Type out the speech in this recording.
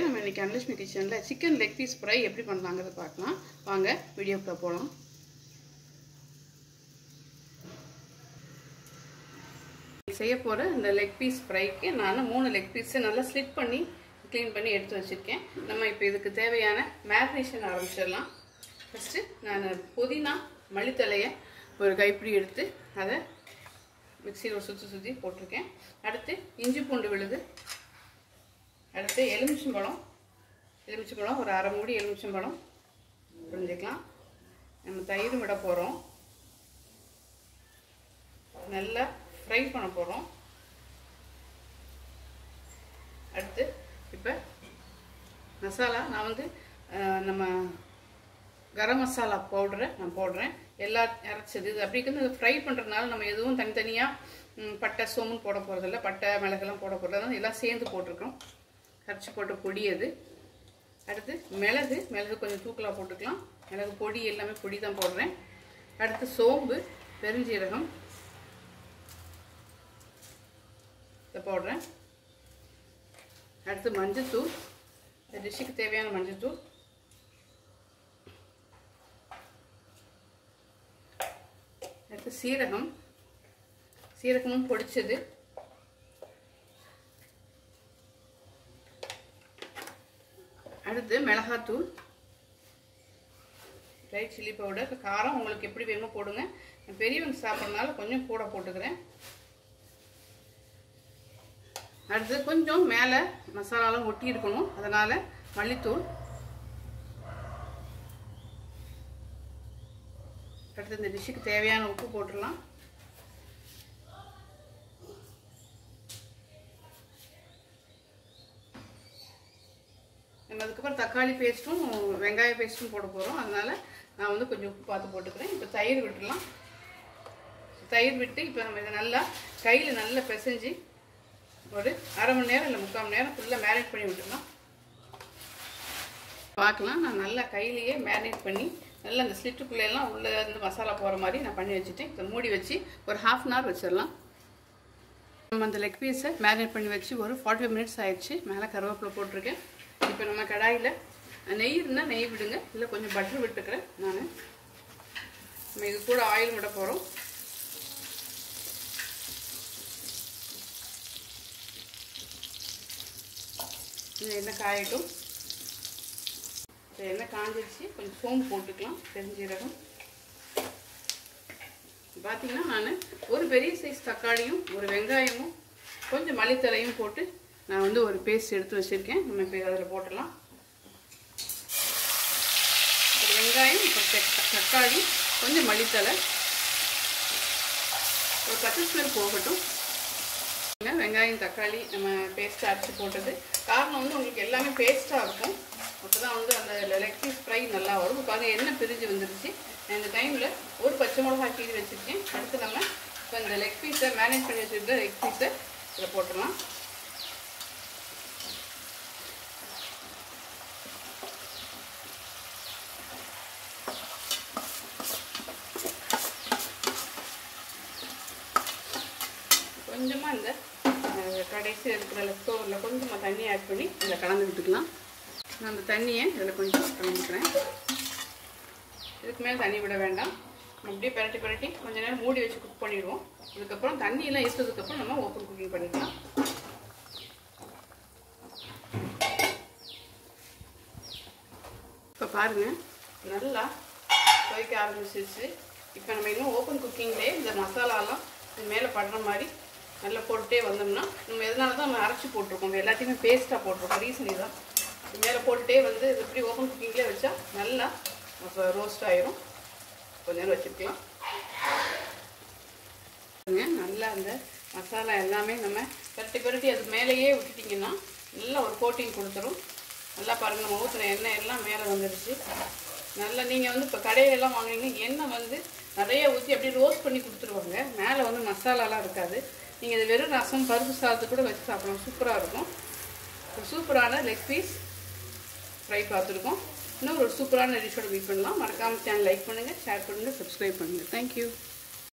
நம்ம இன்னைக்கு அனலட்சுமி கிச்சனில் சிக்கன் லெக் பீஸ் ஃப்ரை எப்படி பண்ணலாங்கிறத பார்க்கலாம் வாங்க வீடியோக்குள்ள போகலாம் செய்ய போகிற இந்த லெக் பீஸ் ஃப்ரைக்கு நான் மூணு லெக் பீஸை நல்லா ஸ்லிட் பண்ணி க்ளீன் பண்ணி எடுத்து வச்சுருக்கேன் நம்ம இப்போ இதுக்கு தேவையான மேரினேஷன் ஆரம்பிச்சிடலாம் ஃபஸ்ட்டு நான் புதினா மல்லித்தலையை ஒரு கைப்பிடி எடுத்து அதை மிக்சியில் ஒரு சுற்றி சுற்றி போட்டிருக்கேன் அடுத்து இஞ்சி பூண்டு விழுது அடுத்து எலுமிச்சம்பழம் எலுமிச்சம்பழம் ஒரு அரை மூடி எலுமிச்சம்பழம் புரிஞ்சுக்கலாம் நம்ம தயிர் விட போகிறோம் நல்லா ஃப்ரை பண்ண போகிறோம் அடுத்து இப்போ மசாலா நான் வந்து அஹ், நம்ம கரம் மசாலா பவுடரை நான் போடுறேன் எல்லா அரைச்சது இது அப்படி இருக்குது ஃப்ரை பண்ணுறதுனால நம்ம எதுவும் தனித்தனியாக பட்டை சோமுன்னு போட போகிறதில்ல பட்டை மிளகெல்லாம் போட போகிறதில்ல எல்லாம் சேர்ந்து போட்டிருக்கோம் அரைச்சி போட்ட பொடி அது அடுத்து மிளகு மிளகு கொஞ்சம் தூக்கலாக போட்டுக்கலாம் மிளகு பொடி எல்லாமே பொடி தான் போடுறேன் அடுத்து சோம்பு பெருஞ்சீரகம் இதை போடுறேன் அடுத்து மஞ்சத்தூள் இந்த டிஷ்ஷுக்கு தேவையான மஞ்சத்தூள் அடுத்து சீரகம் சீரகமும் பொடிச்சது அடுத்து மிளகாத்தூள் ரைட் சில்லி பவுடர் காரம் உங்களுக்கு எப்படி வேணுமோ போடுங்க நான் பெரியவங்க சாப்பிட்றதுனால கொஞ்சம் கூட போட்டுக்கிறேன் அடுத்து கொஞ்சம் மேலே மசாலாலாம் ஒட்டி இருக்கணும் அதனால் மல்லித்தூள் அடுத்து இந்த டிஷ்ஷுக்கு தேவையான உப்பு போட்டுடலாம் நம்ம அதுக்கப்புறம் தக்காளி பேஸ்ட்டும் வெங்காய பேஸ்ட்டும் போட போகிறோம் அதனால் நான் வந்து கொஞ்சம் உப்பு பார்த்து போட்டுக்கிறேன் இப்போ தயிர் விட்டுடலாம் தயிர் விட்டு இப்போ நம்ம இதை நல்லா கையில் நல்லா பிசைஞ்சு ஒரு அரை மணி நேரம் இல்லை முக்கால் மணி நேரம் ஃபுல்லாக மேரினேட் பண்ணி விட்டுடலாம் பார்க்கலாம் நான் நல்லா கையிலேயே மேரினேட் பண்ணி நல்லா அந்த ஸ்லிட்டுக்குள்ளெல்லாம் உள்ளே இருந்து மசாலா போகிற மாதிரி நான் பண்ணி வச்சுட்டேன் இப்போ மூடி வச்சு ஒரு ஹாஃப் அன் ஹவர் வச்சிடலாம் நம்ம அந்த லெக் பீஸை மேரினேட் பண்ணி வச்சு ஒரு ஃபார்ட்டி ஃபைவ் மினிட்ஸ் ஆயிடுச்சு மேலே கருவேப்பிலை போட்டிருக்கேன் இப்போ நம்ம கடாயில் நெய் இருந்தால் நெய் விடுங்க இல்லை கொஞ்சம் பட்டர் விட்டுக்கிறேன் நான் நம்ம இது கூட ஆயில் விட போகிறோம் இந்த எண்ணெய் காயட்டும் இந்த எண்ணெய் காஞ்சிருச்சு கொஞ்சம் சோம்பு போட்டுக்கலாம் பெருஞ்சீரகம் பார்த்தீங்கன்னா நான் ஒரு பெரிய சைஸ் தக்காளியும் ஒரு வெங்காயமும் கொஞ்சம் மல்லித்தலையும் போட்டு நான் வந்து ஒரு பேஸ்ட் எடுத்து வச்சுருக்கேன் நம்ம இப்போ அதில் போட்டுடலாம் ஒரு வெங்காயம் இப்போ தக்காளி கொஞ்சம் மல்லித்தலை ஒரு பச்சை ஸ்மெல் போகட்டும் வெங்காயம் தக்காளி நம்ம பேஸ்ட்டாக அரைச்சி போட்டது காரணம் வந்து உங்களுக்கு எல்லாமே பேஸ்ட்டாக இருக்கும் அப்போ தான் வந்து அந்த லெக் பீஸ் ஃப்ரை நல்லா வரும் இப்போ அது எண்ணெய் பிரிஞ்சு வந்துருச்சு நான் இந்த டைமில் ஒரு பச்சை மிளகா கீறி வச்சுருக்கேன் அடுத்து நம்ம இப்போ இந்த லெக் பீஸை மேனேஜ் பண்ணி வச்சுருக்க லெக் பீஸை இதில் போட்டுடலாம் கொஞ்சமாக இந்த கடைசி இருக்கிற லெஃப்டோவரில் கொஞ்சமாக தண்ணி ஆட் பண்ணி இதில் கலந்து விட்டுக்கலாம் நான் அந்த தண்ணியை இதில் கொஞ்சம் கலந்துக்கிறேன் இதுக்கு மேலே தண்ணி விட வேண்டாம் அப்படியே பரட்டி பரட்டி கொஞ்ச நேரம் மூடி வச்சு குக் பண்ணிடுவோம் இதுக்கப்புறம் தண்ணியெல்லாம் எடுத்ததுக்கப்புறம் நம்ம ஓப்பன் குக்கிங் பண்ணிக்கலாம் இப்போ பாருங்கள் நல்லா துவைக்க ஆரம்பிச்சிருச்சு இப்போ நம்ம இன்னும் ஓப்பன் குக்கிங்லேயே இந்த மசாலாலாம் இது மேலே படுற மாதிரி நல்லா போட்டுட்டே வந்தோம்னா நம்ம எதனால தான் நம்ம அரைச்சி போட்டிருக்கோம் எல்லாத்தையுமே பேஸ்ட்டாக போட்டிருக்கோம் ரீசன் இதுதான் இது மேலே போட்டுட்டே வந்து இது இப்படி ஓப்பன் குக்கிங்லேயே வச்சா நல்லா இப்போ ரோஸ்ட் ஆயிரும் கொஞ்ச நேரம் வச்சுருக்கலாம் நல்லா அந்த மசாலா எல்லாமே நம்ம பரட்டி பரட்டி அது மேலேயே விட்டுட்டிங்கன்னா நல்லா ஒரு கோட்டிங் கொடுத்துரும் நல்லா பாருங்கள் நம்ம ஊற்றின எண்ணெய் எல்லாம் மேலே வந்துடுச்சு நல்லா நீங்கள் வந்து இப்போ கடையிலெல்லாம் வாங்குனீங்கன்னா எண்ணெய் வந்து நிறைய ஊற்றி அப்படியே ரோஸ்ட் பண்ணி கொடுத்துருவாங்க மேலே வந்து மசாலாலாம் இருக்காது நீங்கள் இது வெறும் ரசம் பருப்பு சாதத்து கூட வச்சு சாப்பிடலாம் சூப்பராக இருக்கும் ஒரு சூப்பரான லெக் பீஸ் ஃப்ரை பார்த்துருக்கோம் இன்னும் ஒரு சூப்பரான டிஷ்ஷோட மீட் பண்ணலாம் மறக்காமல் சேனல் லைக் பண்ணுங்கள் ஷேர் பண்ணுங்கள் சப்ஸ்கிரைப் பண்ணுங்கள் தேங்க்யூ